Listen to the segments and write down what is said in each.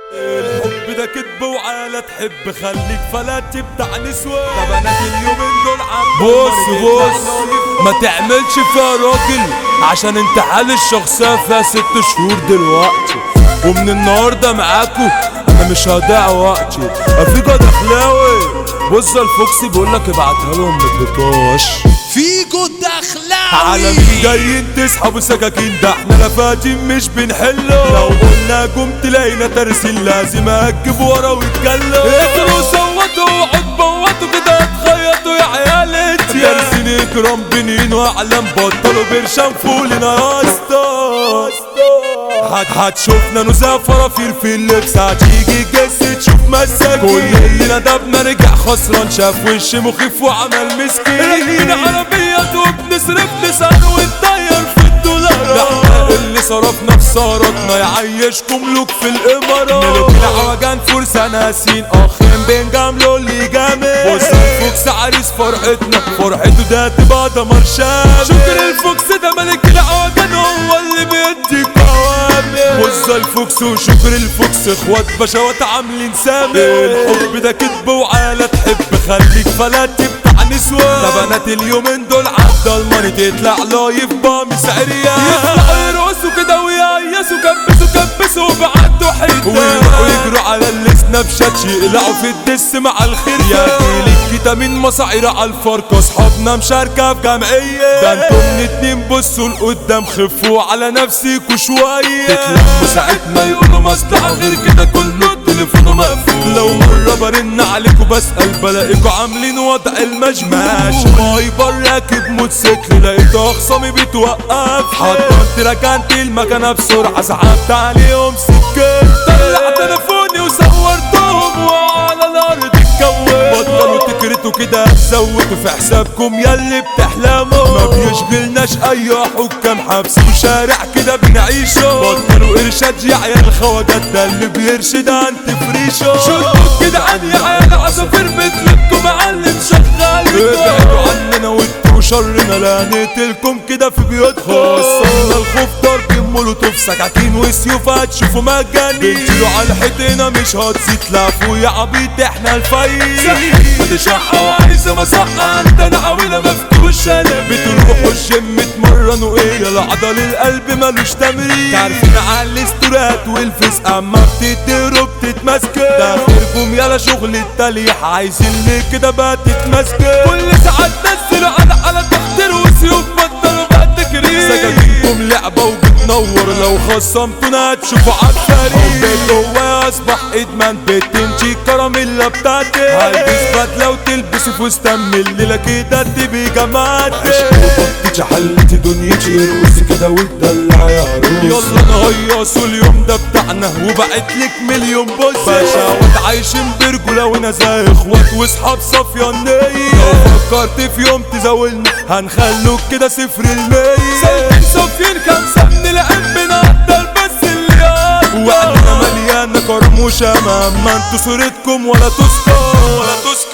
الحب ده كدب وعالة تحب خليك فلات بتاع نسوان ده بنات اليومين دول عم بص بص ما تعملش فيها راجل عشان انت حال الشخصية فيها ست شهور دلوقتي ومن النهاردة معاكو انا مش هضيع وقتي افيجو دخلاوي بص الفوكسي بيقولك ابعتها لهم متلطاش فيجو دخلاوي عالمين جايين تسحبوا سكاكين ده احنا لفاتين مش بنحله لو قلنا جم تلاقينا ترسيل لازم اجيب ورا واتكلم اجروا صوتوا وقعدوا بوتوا كده اتخيطوا يا عيال انت ترسين اكرام بنين واعلام بطلوا برشام فولنا يا اسطى هت هتشوفنا نزاع فرافير في اللبس هتيجي جس تشوف مساكين كل اللي ندبنا رجع خسران شاف وش مخيف وعمل مسكين راكبين عربيات وبنصرف لسان ونطير في الدولار احنا اللي صرفنا في ثروتنا يعيشكم ملوك في الامارات ملوك العوجان فرسان ناسين اخين بنجاملو اللي جامد بص الفوكس عريس فرحتنا فرحته ده تبقى دمر شامل شكر الفوكس ده ملك العوجان هو اللي بيديك اوامر بص الفوكس وشكر الفوكس اخوات بشوات عاملين سامي الحب ده كدب وعالة تحب خليك فلات بتاع نسوان ده بنات اليومين دول عدى الماني تطلع لايف بامس عريان يطلعوا يرقصوا كده ويهيسوا كبسوا كبسوا وبعدوا حيطان ويروحوا يجروا على السناب شات يقلعوا في الدس مع الخير يا جيل الكتامين مصاعير على الفرق اصحابنا مشاركة في جمعية ده انتم من اتنين بصوا لقدام خفوا على نفسكوا شوية تتلموا ساعتنا يقولوا مصلحة غير كده كله تليفونه مقفول لو مرة برن عليكوا بسأل بلاقيكوا عاملين وضع المجماش هايبر راكب موتوسيكل لقيت اخصامي بتوقف حضرت ركنت المكنة بسرعة سحبت عليهم سكين طلعت تليفوني وصورتهم وعلى الارض اتكون بطلوا تكرتوا كده زودوا في حسابكم ياللي بتحلموا ما بيشغلناش اي حكام حبس وشارع كده بنعيشه بطلوا ارشاد يا عيال خواجات ده اللي بيرشد انت فريشه شدوا كده عن يا عيال عصافير مثلكم معلم شغال ابعدوا عننا وانتوا شرنا لا نقتلكم كده في بيوتكم وصلنا الخوف ضرب مولوتوف سكاكين وسيوف هتشوفوا مجانين بنتلوا على الحيطينة مش هتزيد لافوا يا عبيط احنا الفايز بتشحى وعايزة مسحة انت انا عاوله مفتوش انا بتروحوا الجيم تمرنوا ايه يلا عضل القلب ملوش تمرين تعرفين على الاستورات والفيس اما بتتضرب تتمسك ده خيركم يلا شغل التليح عايزين ليه كده بقى تتمسك كل ساعة تنزلوا على على تختار وسيوف بطلوا بقى تكريم سكاكينكم لعبة وبتنور لو خصمتونا هتشوفوا عالسرير جوايا اصبح ادمان بتمشي الكراميلا بتاعتي هلبس بدلة وتلبسي فستان من الليلة كده تبقي جماعتي عشت حلت دنيتي ارقصي كده وتدلع يا عروس يلا نهيصوا اليوم ده بتاعنا وبعت لك مليون بوس باشا عايشين برجولة وانا زي اخوات واصحاب صافية النية لو فكرت في يوم تزاولنا هنخلوك كده صفر المية سالكين صافيين خمسة من القلب نقدر بس اللي يقدر وقتنا مليانة كرموشة مهما انتوا صورتكم ولا تذكر ولا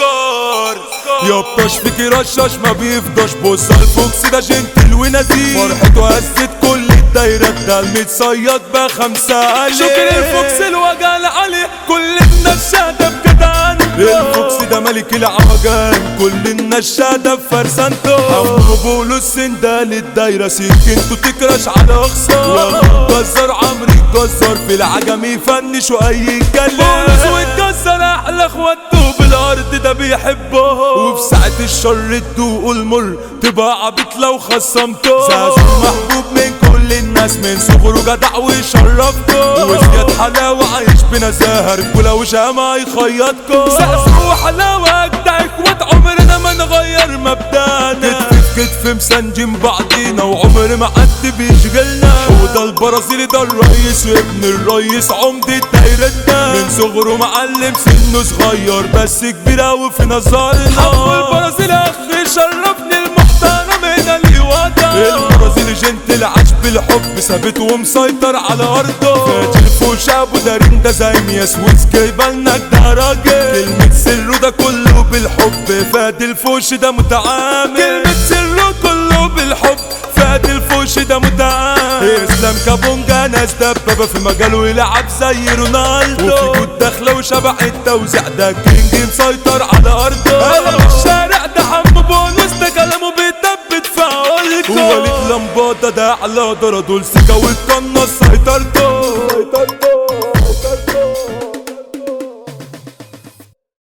تذكر يا بطش فيكي رشاش ما بيفضاش بص الفوكس ده جنتل ونزيه فرحته هزت كل الدايرة ده المتصيد بخمسة ألف شكر الفوكس الوجع العالي كل الناس شادة بجدعان الفوكس ده ملك العجان كل الناس شادة بفرسانته عمو بولو السندال الدايرة سكنته تكرش على أخصار جزار عمرو الجزار في العجم يفنش وأي يتكلم بولوس والجزار أحلى اخواته بالأرض ده بيحبه وفي ساعة الشر تدوقوا المر تبقى عبيط لو خصمته زازو محبوب من كل الناس من صغره جدع ويشرفكم وزياد حلاوة عايش بنزاهة رجولة وشامة يخيطكم زازو وحلاوة أجدع اخوات عمرنا ما نغير مبدأنا كتف في كتف مسنجم بعضينا وعمر ما حد بيشغلنا وده البرازيلي ده الرئيس وابن الرئيس عمدة دايرتنا من صغره معلم سنه صغير بس كبير اوي في نظرنا حب البرازيل اخ شرفني المحترم هنا الوطن البرازيل جنتل عاش بالحب ثابت ومسيطر على ارضه فاتل فوش ابو دارين ده زي مياس ويسكي بالنا ده راجل كلمة سره ده كله بالحب فاد الفوش ده متعامل كلمة سره كله بالحب فاد الفوش ده متعامل اسلام كابونجا ناس دبابة في مجاله يلعب زي رونالدو وفي جود داخلة وشبح التوزيع ده كينج مسيطر على أرضه أنا في الشارع ده حمو بونس ده كلامه بيثبت في عقولكم وليد لمبادة ده على درا دول سكة والقناص سيطرته